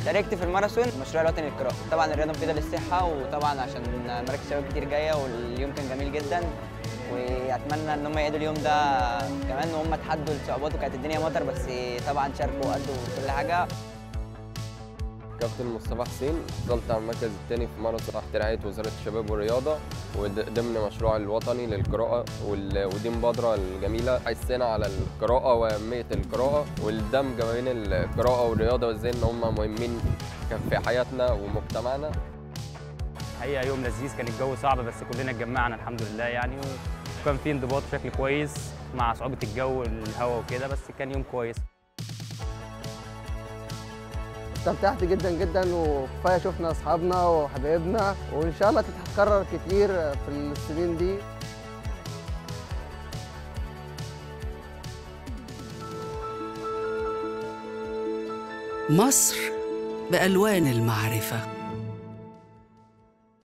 شاركت في الماراثون المشروع الوطني للقراءة طبعا الرياضة مفيدة للصحة وطبعا عشان مراكز شباب كتير جاية واليوم كان جميل جدا واتمنى ان هم يعيدوا اليوم ده كمان وهم تحدوا الصعوبات وكانت الدنيا مطر بس طبعا شاركوا وأدوا كل حاجة كابتن مصطفى حسين حصلت على المركز الثاني في ماراثون تحت رعاية وزارة الشباب والرياضة وضمن مشروع الوطني للقراءة وال- ودي مبادرة الجميلة حثنا على القراءة وأهمية القراءة والدمج ما بين القراءة والرياضة وازاي إن هم مهمين في حياتنا ومجتمعنا حقيقة يوم لذيذ كان الجو صعب بس كلنا اتجمعنا الحمد لله يعني وكان في انضباط بشكل كويس مع صعوبة الجو الهواء وكده بس كان يوم كويس استمتعت جدا جدا وكفايه شفنا اصحابنا وحبايبنا وان شاء الله تتكرر كتير في السنين دي مصر بألوان المعرفة